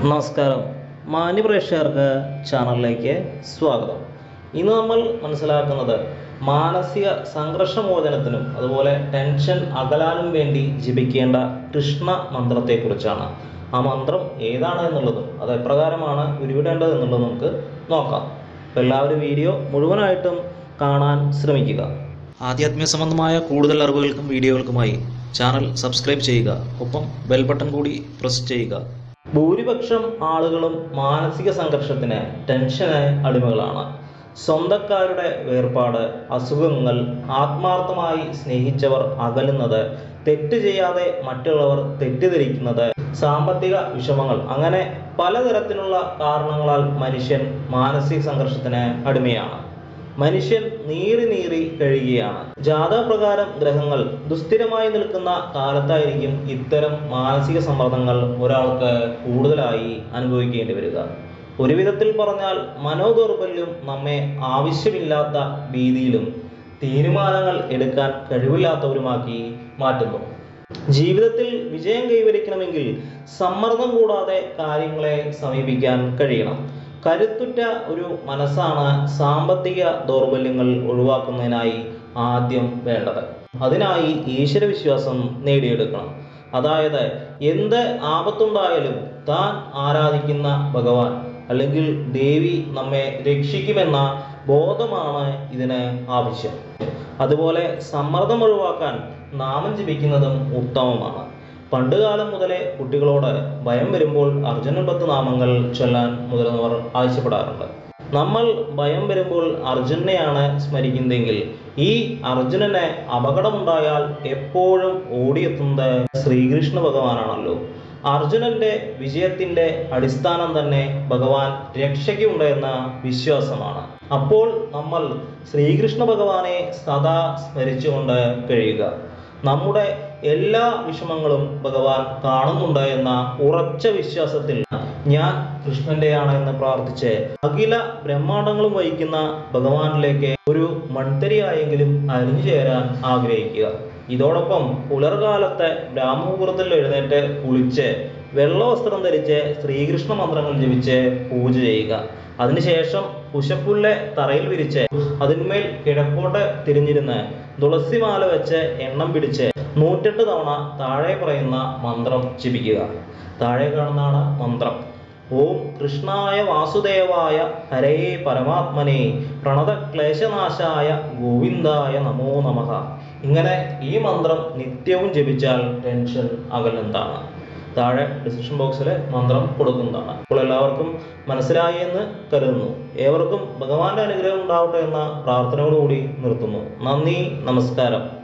നമസ്കാരം മാന്യപ്രേക്ഷകർക്ക് ചാനലിലേക്ക് സ്വാഗതം ഇന്ന് നമ്മൾ മനസ്സിലാക്കുന്നത് മാനസിക സംഘർഷമോചനത്തിനും അതുപോലെ ടെൻഷൻ അകലാനും വേണ്ടി ജപിക്കേണ്ട കൃഷ്ണ മന്ത്രത്തെക്കുറിച്ചാണ് ആ മന്ത്രം ഏതാണ് എന്നുള്ളതും അത് എപ്രകാരമാണ് ഉരുവിടേണ്ടത് എന്നുള്ളതും നമുക്ക് നോക്കാം അപ്പോൾ എല്ലാവരും വീഡിയോ മുഴുവനായിട്ടും കാണാൻ ശ്രമിക്കുക ആധ്യാത്മിക സംബന്ധമായ കൂടുതൽ അറിവുകൾക്കും വീഡിയോകൾക്കുമായി ചാനൽ സബ്സ്ക്രൈബ് ചെയ്യുക ഒപ്പം ബെൽ ബട്ടൺ കൂടി പ്രസ് ചെയ്യുക ഭൂരിപക്ഷം ആളുകളും മാനസിക സംഘർഷത്തിന് ടെൻഷന് അടിമകളാണ് സ്വന്തക്കാരുടെ വേർപാട് അസുഖങ്ങൾ ആത്മാർത്ഥമായി സ്നേഹിച്ചവർ അകലുന്നത് തെറ്റ് ചെയ്യാതെ മറ്റുള്ളവർ തെറ്റിദ്ധരിക്കുന്നത് സാമ്പത്തിക വിഷമങ്ങൾ അങ്ങനെ പലതരത്തിലുള്ള കാരണങ്ങളാൽ മനുഷ്യൻ മാനസിക സംഘർഷത്തിന് അടിമയാണ് മനുഷ്യൻ നീറി നീറി കഴിയുകയാണ് ജാതകപ്രകാരം ഗ്രഹങ്ങൾ ദുസ്ഥിരമായി നിൽക്കുന്ന കാലത്തായിരിക്കും ഇത്തരം മാനസിക സമ്മർദ്ദങ്ങൾ ഒരാൾക്ക് കൂടുതലായി അനുഭവിക്കേണ്ടി വരിക ഒരു വിധത്തിൽ പറഞ്ഞാൽ മനോദൗർബല്യം നമ്മെ ആവശ്യമില്ലാത്ത ഭീതിയിലും തീരുമാനങ്ങൾ എടുക്കാൻ കഴിവില്ലാത്തവരുമാക്കി മാറ്റുന്നു ജീവിതത്തിൽ വിജയം കൈവരിക്കണമെങ്കിൽ സമ്മർദ്ദം കൂടാതെ കാര്യങ്ങളെ സമീപിക്കാൻ കഴിയണം കരുത്തുറ്റ ഒരു മനസ്സാണ് സാമ്പത്തിക ദൗർബല്യങ്ങൾ ഒഴിവാക്കുന്നതിനായി ആദ്യം വേണ്ടത് അതിനായി ഈശ്വരവിശ്വാസം നേടിയെടുക്കണം അതായത് എന്ത് ആപത്തുണ്ടായാലും താൻ ആരാധിക്കുന്ന ഭഗവാൻ അല്ലെങ്കിൽ ദേവി നമ്മെ രക്ഷിക്കുമെന്ന ബോധമാണ് ഇതിന് ആവശ്യം അതുപോലെ സമ്മർദ്ദം ഒഴിവാക്കാൻ നാമം ജപിക്കുന്നതും ഉത്തമമാണ് പണ്ടുകാലം മുതലേ കുട്ടികളോട് ഭയം വരുമ്പോൾ അർജുനൻ പത്ത് നാമങ്ങൾ ചൊല്ലാൻ മുതിർന്നവർ ആവശ്യപ്പെടാറുണ്ട് നമ്മൾ ഭയം വരുമ്പോൾ അർജുനെയാണ് സ്മരിക്കുന്നതെങ്കിൽ ഈ അർജുനന് അപകടമുണ്ടായാൽ എപ്പോഴും ഓടിയെത്തുന്നത് ശ്രീകൃഷ്ണ ഭഗവാനാണല്ലോ അർജുനന്റെ വിജയത്തിന്റെ അടിസ്ഥാനം തന്നെ ഭഗവാൻ രക്ഷയ്ക്കുണ്ട് എന്ന വിശ്വാസമാണ് അപ്പോൾ നമ്മൾ ശ്രീകൃഷ്ണ ഭഗവാനെ സദാ സ്മരിച്ചുകൊണ്ട് കഴിയുക നമ്മുടെ എല്ലാ വിഷമങ്ങളും ഭഗവാൻ കാണുന്നുണ്ട് എന്ന ഉറച്ച വിശ്വാസത്തിൽ ഞാൻ കൃഷ്ണന്റെയാണ് എന്ന് പ്രാർത്ഥിച്ച് അഖില ബ്രഹ്മാണ്ടങ്ങളും വഹിക്കുന്ന ഭഗവാനിലേക്ക് ഒരു മൺതരിയായെങ്കിലും അരിഞ്ഞു ചേരാൻ ആഗ്രഹിക്കുക ഇതോടൊപ്പം പുലർകാലത്തെ ബ്രാഹ്മമുഹൂർത്തത്തിൽ എഴുന്നേറ്റ് കുളിച്ച് വെള്ളവസ്ത്രം ധരിച്ച് ശ്രീകൃഷ്ണ മന്ത്രങ്ങൾ ജപിച്ച് പൂജ ചെയ്യുക അതിനുശേഷം കുശപ്പുല്ല് തറയിൽ വിരിച്ച് അതിന്മേൽ കിഴക്കോട്ട് തിരിഞ്ഞിരുന്ന് തുളസിമാല വെച്ച് എണ്ണം പിടിച്ച് നൂറ്റെട്ട് തവണ താഴെ പറയുന്ന മന്ത്രം ജപിക്കുക താഴെ കാണുന്നതാണ് മന്ത്രം ഓം കൃഷ്ണായ വാസുദേവായ ഹരേ പരമാത്മനെ പ്രണത ക്ലേശനാശായ ഗോവിന്ദായ നമോ നമഃ ഇങ്ങനെ ഈ മന്ത്രം നിത്യവും ജപിച്ചാൽ ടെൻഷൻ അകലുന്നതാണ് താഴെ ഡിസ്ക്രിപ്ഷൻ ബോക്സിൽ മന്ത്രം കൊടുക്കുന്നതാണ് അപ്പോൾ എല്ലാവർക്കും മനസ്സിലായി എന്ന് കരുതുന്നു ഏവർക്കും ഭഗവാന്റെ അനുഗ്രഹം ഉണ്ടാവട്ടെ എന്ന പ്രാർത്ഥനയോടുകൂടി നിർത്തുന്നു നന്ദി നമസ്കാരം